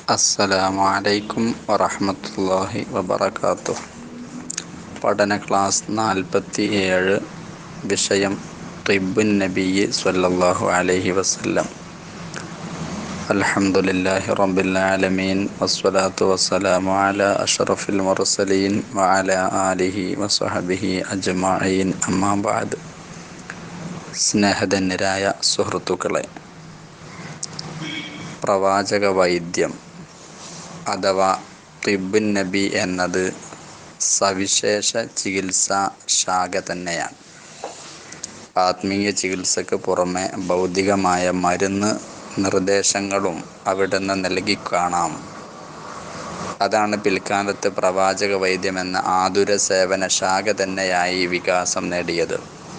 അസ്സലാമു അലൈക്കും വറഹ്മത്തുള്ളാഹി വബറകാതുഹു പഠന ക്ലാസ് നാൽപ്പത്തി ഏഴ് വിഷയം തിബ്ബുൻ നബിയ്യ് സ്വല്ലല്ലാഹു അലൈഹി വസല്ലം അൽഹംദുലില്ലാഹി റബ്ബിൽ ആലമീൻ വസ്സലാത്തു വസ്സലാമു അലാ അഷ്റഫിൽ മുർസലീൻ വഅലാ ആലിഹി വസഹബിഹി അജ്മഈൻ അമ്മാ ബഅദ് സ്നേഹധന്യരായ സുഹൃത്തുക്കളെ പ്രവാചക വൈദ്യം അഥവാ തിബുൻ നബി എന്നത് സവിശേഷ ചികിത്സാ ശാഖ തന്നെയാണ് ആത്മീയ ചികിത്സക്ക് പുറമെ ഭൗതികമായ മരുന്ന് നിർദ്ദേശങ്ങളും അവിടുന്ന് നൽകി കാണാം അതാണ് പിൽക്കാലത്ത് പ്രവാചക വൈദ്യം എന്ന ആതുര സേവന ശാഖ തന്നെയായി വികാസം നേടിയത്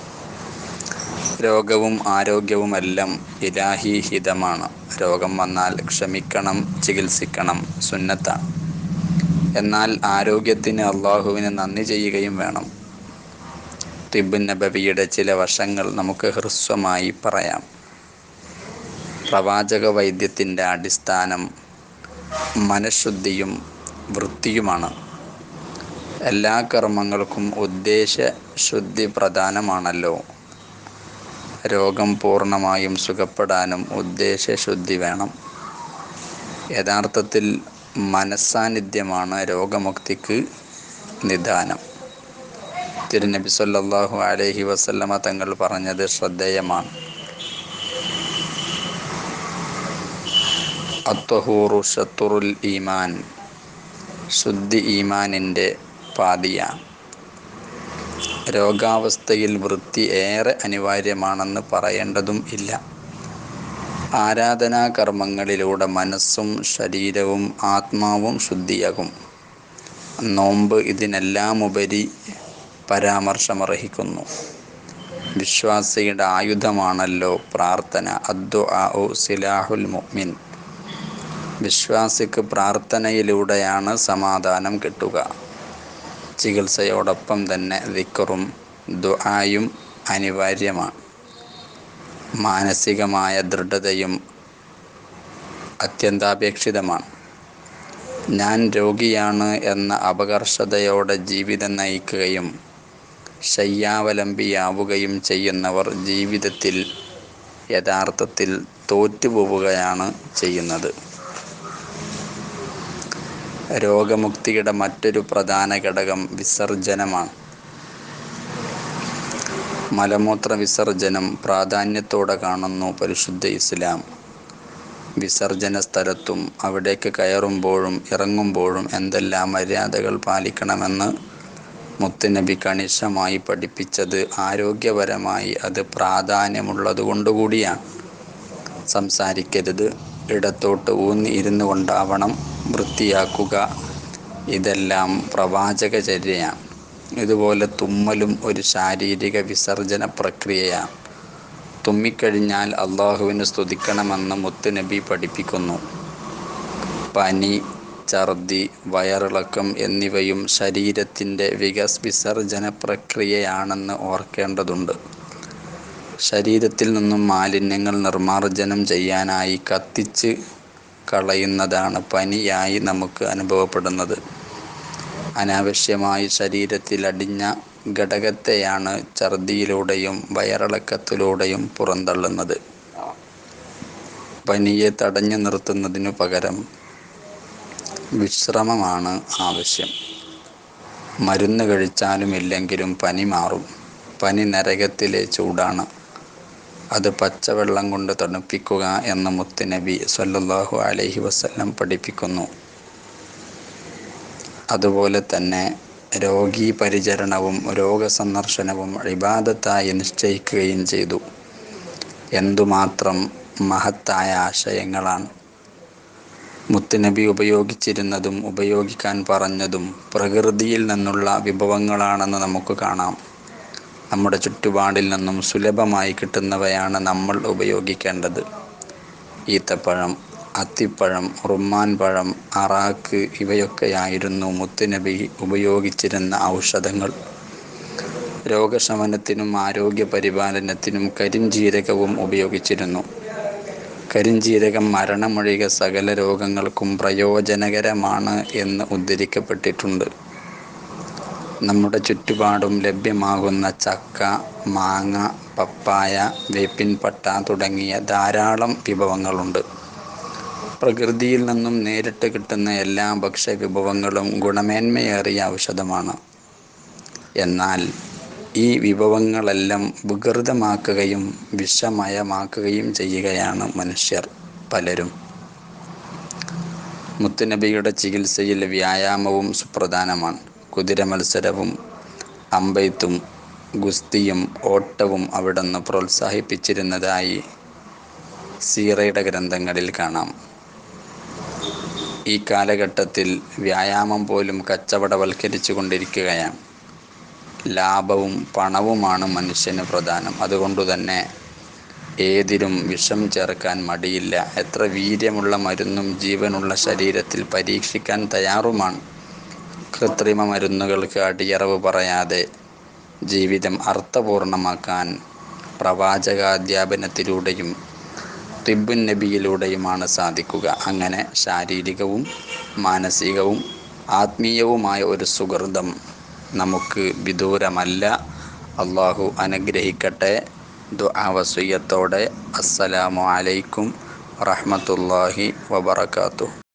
രോഗവും ആരോഗ്യവുമെല്ലാം ഇലാഹി ഹിതമാണ് രോഗം വന്നാൽ ക്ഷമിക്കണം ചികിത്സിക്കണം സുന്നത്താണ് എന്നാൽ ആരോഗ്യത്തിന് അള്ളാഹുവിന് നന്ദി ചെയ്യുകയും വേണം തിബുൻ നബവിയുടെ ചില വശങ്ങൾ നമുക്ക് ഹ്രസ്വമായി പറയാം പ്രവാചക വൈദ്യത്തിൻ്റെ അടിസ്ഥാനം മനഃശുദ്ധിയും വൃത്തിയുമാണ് എല്ലാ കർമ്മങ്ങൾക്കും ഉദ്ദേശ ശുദ്ധി പ്രധാനമാണല്ലോ രോഗം പൂർണ്ണമായും സുഖപ്പെടാനും ഉദ്ദേശശുദ്ധി വേണം യഥാർത്ഥത്തിൽ മനസ്സാന്നിധ്യമാണ് രോഗമുക്തിക്ക് നിദാനം തിരുനബി സല്ലല്ലാഹു അലൈഹി വസല്ലമ തങ്ങൾ പറഞ്ഞത് ശ്രദ്ധേയമാണ് അത്വഹൂറു ഷത്തുറുൽ ഈമാൻ ശുദ്ധി ഈമാനിൻ്റെ പാതിയാണ് രോഗാവസ്ഥയിൽ വൃത്തി ഏറെ അനിവാര്യമാണെന്ന് പറയേണ്ടതും ഇല്ല ആരാധനാ കർമ്മങ്ങളിലൂടെ മനസ്സും ശരീരവും ആത്മാവും ശുദ്ധിയാകും നോമ്പ് ഇതിനെല്ലാം ഉപരി പരാമർശമർഹിക്കുന്നു വിശ്വാസിയുടെ ആയുധമാണല്ലോ പ്രാർത്ഥന അദ്ദു ആഉ സിലാഹുൽ മുഅ്മിൻ വിശ്വാസിക്ക് പ്രാർത്ഥനയിലൂടെയാണ് സമാധാനം കിട്ടുക ചികിത്സയോടൊപ്പം തന്നെ ദിക്കറും ദുആയും അനിവാര്യമാണ് മാനസികമായ ദൃഢതയും അത്യന്താപേക്ഷിതമാണ് ഞാൻ രോഗിയാണ് എന്ന അപകർഷതയോടെ ജീവിതം നയിക്കുകയും ശയ്യാവലംബിയാവുകയും ചെയ്യുന്നവർ ജീവിതത്തിൽ യഥാർത്ഥത്തിൽ തോറ്റുപോവുകയാണ് ചെയ്യുന്നത് രോഗമുക്തിയുടെ മറ്റൊരു പ്രധാന ഘടകം വിസർജനമാണ് മലമൂത്ര വിസർജനം പ്രാധാന്യത്തോടെ കാണുന്നു പരിശുദ്ധ ഇസ്ലാം വിസർജന സ്ഥലത്തും അവിടേക്ക് കയറുമ്പോഴും ഇറങ്ങുമ്പോഴും എന്തെല്ലാം മര്യാദകൾ പാലിക്കണമെന്ന് മുത്തുനബി കണിശമായി പഠിപ്പിച്ചത് ആരോഗ്യപരമായി അത് പ്രാധാന്യമുള്ളതുകൊണ്ടുകൂടിയാണ് സംസാരിക്കരുത് ഇടത്തോട്ട് ഊന്നി ഇരുന്നു കൊണ്ടാവണം വൃത്തിയാക്കുക ഇതെല്ലാം പ്രവാചകചര്യയാണ് ഇതുപോലെ തുമ്മലും ഒരു ശാരീരിക വിസർജന പ്രക്രിയയാണ് തുമ്മിക്കഴിഞ്ഞാൽ അള്ളാഹുവിന് സ്തുതിക്കണമെന്ന് മുത്തുനബി പഠിപ്പിക്കുന്നു പനി ഛർദി വയറിളക്കം എന്നിവയും ശരീരത്തിൻ്റെ വികസ് വിസർജന പ്രക്രിയയാണെന്ന് ഓർക്കേണ്ടതുണ്ട് ശരീരത്തിൽ നിന്നും മാലിന്യങ്ങൾ നിർമ്മാർജ്ജനം ചെയ്യാനായി കത്തിച്ച് കളയുന്നതാണ് പനിയായി നമുക്ക് അനുഭവപ്പെടുന്നത് അനാവശ്യമായി ശരീരത്തിൽ അടിഞ്ഞ ഘടകത്തെയാണ് ഛർദിയിലൂടെയും വയറിളക്കത്തിലൂടെയും പുറന്തള്ളുന്നത് പനിയെ തടഞ്ഞു നിർത്തുന്നതിനു പകരം വിശ്രമമാണ് ആവശ്യം മരുന്ന് കഴിച്ചാലും ഇല്ലെങ്കിലും പനി മാറും പനി നരകത്തിലെ ചൂടാണ് അത് പച്ചവെള്ളം കൊണ്ട് തണുപ്പിക്കുക എന്ന് മുത്തുനബി സല്ലല്ലാഹു അലൈഹി വസല്ലം പഠിപ്പിക്കുന്നു അതുപോലെ തന്നെ രോഗീ പരിചരണവും രോഗസന്ദർശനവും ഇബാദത്തായി നിശ്ചയിക്കുകയും ചെയ്തു എന്തുമാത്രം മഹത്തായ ആശയങ്ങളാണ് മുത്തുനബി ഉപയോഗിച്ചിരുന്നതും ഉപയോഗിക്കാൻ പറഞ്ഞതും പ്രകൃതിയിൽ നിന്നുള്ള വിഭവങ്ങളാണെന്ന് നമുക്ക് കാണാം നമ്മുടെ ചുറ്റുപാടിൽ നിന്നും സുലഭമായി കിട്ടുന്നവയാണ് നമ്മൾ ഉപയോഗിക്കേണ്ടത് ഈത്തപ്പഴം അത്തിപ്പഴം റുമ്മാൻ പഴം അറാക്ക് ഇവയൊക്കെയായിരുന്നു മുത്തുനബി ഉപയോഗിച്ചിരുന്ന ഔഷധങ്ങൾ രോഗശമനത്തിനും ആരോഗ്യ പരിപാലനത്തിനും കരിഞ്ജീരകവും ഉപയോഗിച്ചിരുന്നു കരിഞ്ജീരകം മരണമൊഴികെ സകല രോഗങ്ങൾക്കും പ്രയോജനകരമാണ് എന്ന് ഉദ്ധരിക്കപ്പെട്ടിട്ടുണ്ട് നമ്മുടെ ചുറ്റുപാടും ലഭ്യമാകുന്ന ചക്ക മാങ്ങ പപ്പായ വേപ്പിൻപട്ട തുടങ്ങിയ ധാരാളം വിഭവങ്ങളുണ്ട് പ്രകൃതിയിൽ നിന്നും നേരിട്ട് കിട്ടുന്ന എല്ലാ ഭക്ഷ്യവിഭവങ്ങളും ഗുണമേന്മയേറിയ ഔഷധമാണ് എന്നാൽ ഈ വിഭവങ്ങളെല്ലാം വികൃതമാക്കുകയും വിഷമയമാക്കുകയും ചെയ്യുകയാണ് മനുഷ്യർ പലരും മുത്തുനബിയുടെ ചികിത്സയിൽ വ്യായാമവും സുപ്രധാനമാണ് കുതിര മത്സരവും അമ്പെയ്ത്തും ഗുസ്തിയും ഓട്ടവും അവിടുന്ന് പ്രോത്സാഹിപ്പിച്ചിരുന്നതായി സീറയുടെ ഗ്രന്ഥങ്ങളിൽ കാണാം ഈ കാലഘട്ടത്തിൽ വ്യായാമം പോലും കച്ചവടവൽക്കരിച്ചു കൊണ്ടിരിക്കുകയാണ് ലാഭവും പണവുമാണ് മനുഷ്യന് പ്രധാനം അതുകൊണ്ടുതന്നെ ഏതിലും വിഷം ചേർക്കാൻ മടിയില്ല എത്ര വീര്യമുള്ള മരുന്നും ജീവനുള്ള ശരീരത്തിൽ പരീക്ഷിക്കാൻ തയ്യാറുമാണ് കൃത്രിമ മരുന്നുകൾക്ക് അടിയറവ് പറയാതെ ജീവിതം അർത്ഥപൂർണമാക്കാൻ പ്രവാചകാധ്യാപനത്തിലൂടെയും തിബുൻ നബിയിലൂടെയുമാണ് സാധിക്കുക അങ്ങനെ ശാരീരികവും മാനസികവും ആത്മീയവുമായ ഒരു സുഹൃതം നമുക്ക് വിദൂരമല്ല അള്ളാഹു അനുഗ്രഹിക്കട്ടെ ദുആവസുയത്തോടെ അസ്സലാമു അലൈക്കും വറഹ്മത്തുള്ളാഹി വബറകാതുഹു